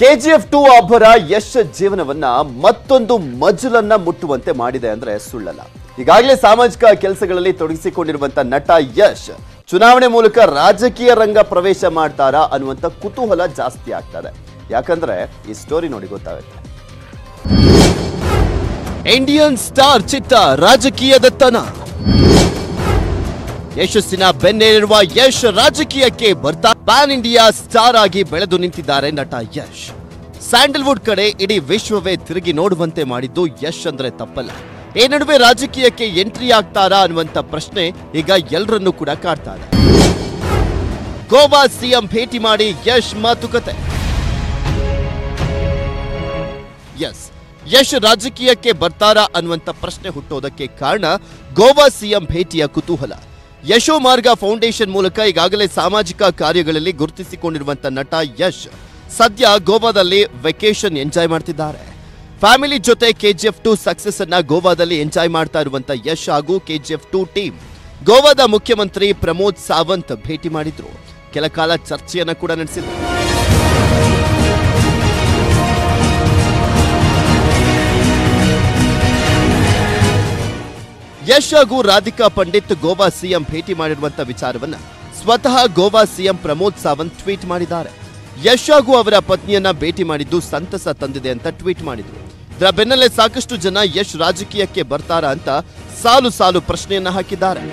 KGF to ಅಬ್ಬರ ಯಶ್ ಜೀವನವನ್ನ ಮತ್ತೊಂದು ಮಜಲನ್ನ ಮುಟ್ಟುವಂತೆ ಮಾಡಿದೆ ಅಂದ್ರೆ ಸುಳ್ಳಲ್ಲ ಈಗಾಗಲೇ ಸಾಮಾಜಿಕ ಕೆಲಸಗಳಲ್ಲಿ ತೊಡಗಿಸಿಕೊಂಡಿರುವಂತ ನಟ ಯಶ್ ಚುನಾವಣೆ ಮೂಲಕ ರಾಜಕೀಯ ರಂಗ ಪ್ರವೇಶ ಮಾಡ್ತಾರಾ ಅನ್ನುವಂತ ಕುತೂಹಲ ಜಾಸ್ತಿ ಆಗ್ತದೆ ಯಾಕಂದ್ರೆ ಈ ಸ್ಟೋರಿ ನೋಡಿ ಗೊತ್ತಾಗುತ್ತೆ ಇಂಡಿಯನ್ ಸ್ಟಾರ್ ಚಿತ್ತ ರಾಜಕೀಯದತ್ತನ ಯಶಸ್ಸಿನ ಬೆನ್ನೇರಿರುವ ಯಶ್ ರಾಜಕೀಯಕ್ಕೆ ಬರ್ತಾ ಪ್ಯಾನ್ ಇಂಡಿಯಾ ಸ್ಟಾರ್ ಆಗಿ ಬೆಳೆದು ನಿಂತಿದ್ದಾರೆ ನಟ ಯಶ್ ಸ್ಯಾಂಡಲ್ವುಡ್ ಕಡೆ ಇಡೀ ವಿಶ್ವವೇ ತಿರುಗಿ ನೋಡುವಂತೆ ಮಾಡಿದ್ದು ಯಶ್ ಅಂದ್ರೆ ತಪ್ಪಲ್ಲ ಈ ನಡುವೆ ರಾಜಕೀಯಕ್ಕೆ ಎಂಟ್ರಿ ಆಗ್ತಾರಾ ಅನ್ನುವಂತ ಪ್ರಶ್ನೆ ಈಗ ಎಲ್ಲರನ್ನೂ ಕೂಡ ಕಾಡ್ತಾ ಇದೆ ಗೋವಾ ಸಿಎಂ ಭೇಟಿ ಮಾಡಿ ಯಶ್ ಮಾತುಕತೆ ಎಸ್ ಯಶ್ ರಾಜಕೀಯಕ್ಕೆ ಬರ್ತಾರಾ ಅನ್ನುವಂತ ಪ್ರಶ್ನೆ ಹುಟ್ಟೋದಕ್ಕೆ ಕಾರಣ ಗೋವಾ ಸಿಎಂ ಭೇಟಿಯ ಕುತೂಹಲ ಯಶೋ ಮಾರ್ಗ ಫೌಂಡೇಶನ್ ಮೂಲಕ ಈಗಾಗಲೇ ಸಾಮಾಜಿಕ ಕಾರ್ಯಗಳಲ್ಲಿ ಗುರುತಿಸಿಕೊಂಡಿರುವಂತ ನಟ ಯಶ್ ಸದ್ಯ ಗೋವಾದಲ್ಲಿ ವೆಕೇಶನ್ ಎಂಜಾಯ್ ಮಾಡ್ತಿದ್ದಾರೆ ಫ್ಯಾಮಿಲಿ ಜೊತೆ ಕೆಜಿಎಫ್ ಟು ಸಕ್ಸಸ್ ಅನ್ನ ಗೋವಾದಲ್ಲಿ ಎಂಜಾಯ್ ಮಾಡ್ತಾ ಇರುವಂತ ಯಶ್ ಹಾಗೂ ಕೆಜಿಎಫ್ ಟು ಟೀಮ್ ಗೋವಾದ ಮುಖ್ಯಮಂತ್ರಿ ಪ್ರಮೋದ್ ಸಾವಂತ್ ಭೇಟಿ ಮಾಡಿದ್ರು ಕೆಲ ಕಾಲ ಚರ್ಚೆಯನ್ನ ಕೂಡ ನಡೆಸಿದ್ರು ಯಶ್ ಹಾಗೂ ರಾಧಿಕಾ ಪಂಡಿತ್ ಗೋವಾ ಸಿಎಂ ಭೇಟಿ ಮಾಡಿರುವಂತ ವಿಚಾರವನ್ನ ಸ್ವತಃ ಗೋವಾ ಸಿಎಂ ಪ್ರಮೋದ್ ಸಾವಂತ್ ಟ್ವೀಟ್ ಮಾಡಿದ್ದಾರೆ ಯಶ್ ಹಾಗೂ ಅವರ ಪತ್ನಿಯನ್ನ ಭೇಟಿ ಮಾಡಿದ್ದು ಸಂತಸ ತಂದಿದೆ ಅಂತ ಟ್ವೀಟ್ ಮಾಡಿದ್ರು ಇದರ ಬೆನ್ನಲ್ಲೇ ಸಾಕಷ್ಟು ಜನ ಯಶ್ ರಾಜಕೀಯಕ್ಕೆ ಬರ್ತಾರಾ ಅಂತ ಸಾಲು ಸಾಲು ಪ್ರಶ್ನೆಯನ್ನ ಹಾಕಿದ್ದಾರೆ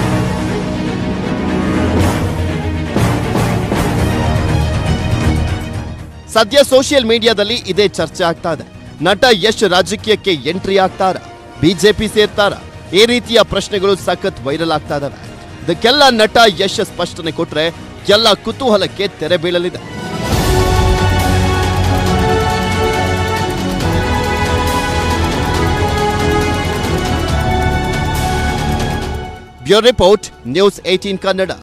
ಸದ್ಯ ಸೋಷಿಯಲ್ ಮೀಡಿಯಾದಲ್ಲಿ ಇದೇ ಚರ್ಚೆ ಆಗ್ತಾ ಇದೆ ನಟ ಯಶ್ ರಾಜಕೀಯಕ್ಕೆ ಎಂಟ್ರಿ ಆಗ್ತಾರ ಬಿಜೆಪಿ ಸೇರ್ತಾರ ಈ ರೀತಿಯ ಪ್ರಶ್ನೆಗಳು ಸಖತ್ ವೈರಲ್ ಆಗ್ತಾ ಇದಾವೆ ಇದಕ್ಕೆಲ್ಲ ನಟ ಯಶ್ ಸ್ಪಷ್ಟನೆ ಕೊಟ್ರೆ ಎಲ್ಲ ಕುತೂಹಲಕ್ಕೆ ತೆರೆ ಬೀಳಲಿದೆ bureau report news eighteen Kannada